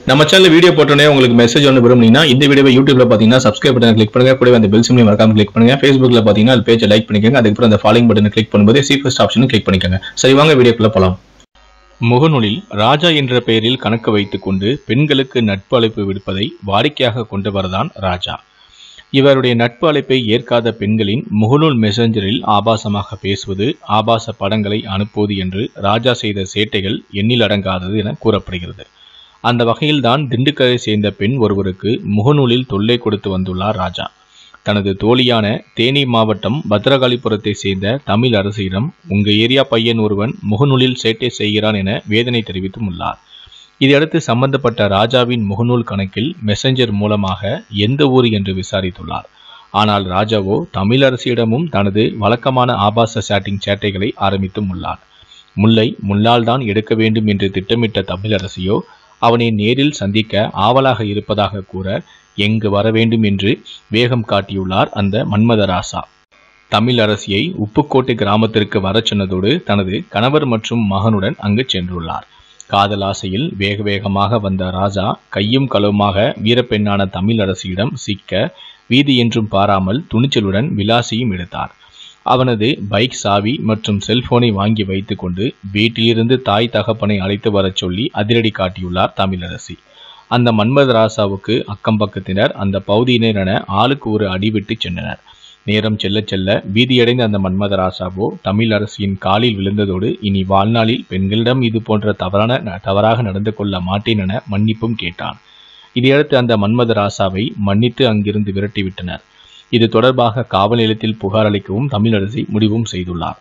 நம்ம channel video போட்டோன்னே உங்களுக்கு மெசேஜ் ஒன்று விரும்புனீங்கன்னா இந்த வீடியோவை யூடியூப்ல பார்த்தீங்கன்னா சப்ஸ்கிரைப் பட்டன் கிளிக் பண்ணுங்க கூடவே அந்த பெல் சிம்லையும் மறக்காம கிளிக் பண்ணுங்க ஃபேஸ்புக்ல பார்த்தீங்கன்னா அது பேஜை லைக் பண்ணிக்கோங்க அதுக்கப்புறம் அந்த ஃபாலோயிங் பட்டனை கிளிக் பண்ணும்போது சி ஃபர்ஸ்ட் ஆப்ஷனும் கிளிக் பண்ணிக்கோங்க சரி வாங்க வீடியோக்குள்ள போலாம் முகநூலில் ராஜா என்ற பெயரில் கணக்கு வைத்துக்கொண்டு பெண்களுக்கு நட்பு அழைப்பு விடுப்பதை வாடிக்கையாக கொண்டவர்தான் ராஜா இவருடைய நட்பு அழைப்பை ஏற்காத பெண்களின் முகநூல் மெசஞ்சரில் ஆபாசமாக பேசுவது ஆபாச படங்களை அனுப்புவது என்று ராஜா செய்த சேட்டைகள் எண்ணில் அடங்காதது என கூறப்படுகிறது அந்த வகையில்தான் திண்டுக்கலை சேர்ந்த பெண் ஒருவருக்கு முகநூலில் தொல்லை கொடுத்து வந்துள்ளார் ராஜா தனது தோழியான தேனி மாவட்டம் பத்ரகாளிபுரத்தை சேர்ந்த தமிழ் அரசியிடம் உங்க ஏரியா பையன் ஒருவன் முகநூலில் சேட்டை செய்கிறான் என வேதனை தெரிவித்தும் உள்ளார் இதையடுத்து சம்பந்தப்பட்ட ராஜாவின் முகநூல் கணக்கில் மெசஞ்சர் மூலமாக எந்த ஊர் என்று விசாரித்துள்ளார் ஆனால் ராஜாவோ தமிழரசியிடமும் தனது வழக்கமான ஆபாச சேட்டிங் சேட்டைகளை ஆரம்பித்தும் உள்ளார் முல்லை முள்ளால் தான் எடுக்க வேண்டும் என்று திட்டமிட்ட தமிழரசியோ அவனை நேரில் சந்திக்க ஆவலாக இருப்பதாக கூற எங்கு வர வேண்டும் என்று வேகம் காட்டியுள்ளார் அந்த மன்மதராசா தமிழ் அரசியை உப்புக்கோட்டை கிராமத்திற்கு வரச் சொன்னதோடு தனது கணவர் மற்றும் மகனுடன் அங்கு சென்றுள்ளார் காதல் ஆசையில் வேக வேகமாக வந்த ராஜா கையும் களவுமாக வீரப்பெண்ணான தமிழ் அரசியிடம் சிக்க வீதி என்றும் பாராமல் துணிச்சலுடன் விலாசியும் எடுத்தார் அவனது பைக் சாவி மற்றும் செல்போனை வாங்கி வைத்துக்கொண்டு வீட்டிலிருந்து தாய் தகப்பனை அழைத்து வரச் சொல்லி அதிரடி காட்டியுள்ளார் தமிழரசி அந்த மன்மத ராசாவுக்கு அக்கம் பக்கத்தினர் அந்த பகுதியினர் என ஆளுக்கு ஒரு அடிவிட்டு சென்றனர் நேரம் செல்ல செல்ல பீதியடைந்த அந்த மன்மத ராசாவோ தமிழ் அரசியின் காலில் விழுந்ததோடு இனி வாழ்நாளில் பெண்களிடம் இது போன்ற தவறான தவறாக நடந்து கொள்ள மாட்டேன் என மன்னிப்பும் கேட்டான் இதையடுத்து அந்த மன்மத ராசாவை மன்னித்து அங்கிருந்து விரட்டிவிட்டனர் இது தொடர்பாக காவல் நிலையத்தில் புகார் அளிக்கவும் தமிழரசி முடிவும் செய்துள்ளார்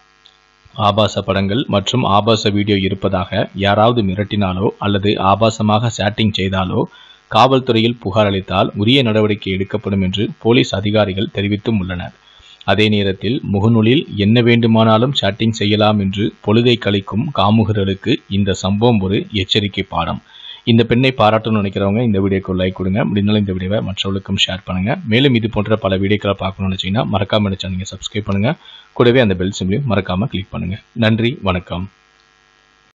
ஆபாச படங்கள் மற்றும் ஆபாச வீடியோ இருப்பதாக யாராவது மிரட்டினாலோ அல்லது ஆபாசமாக சேட்டிங் செய்தாலோ காவல்துறையில் புகார் அளித்தால் உரிய நடவடிக்கை எடுக்கப்படும் என்று போலீஸ் அதிகாரிகள் தெரிவித்தும் உள்ளனர் அதே நேரத்தில் முகநூலில் என்ன வேண்டுமானாலும் சேட்டிங் செய்யலாம் என்று பொழுதை கழிக்கும் காமுகர்களுக்கு இந்த சம்பவம் ஒரு எச்சரிக்கை பாடம் இந்த பெண்ணை பாராட்டணும்னு நினைக்கிறவங்க இந்த வீடியோக்கு லைக் கொடுங்க முடிந்தாலும் இந்த வீடியோவை மற்றவர்களுக்கும் ஷேர் பண்ணுங்க மேலும் இது போன்ற பல வீடியோக்களை பார்க்கணும்னு நினைச்சீங்கன்னா மறக்காம நினைச்சா நீங்க சப்ஸ்கிரைப் பண்ணுங்க கூடவே அந்த பெல் சிம்லையும் மறக்காம கிளிக் பண்ணுங்க நன்றி வணக்கம்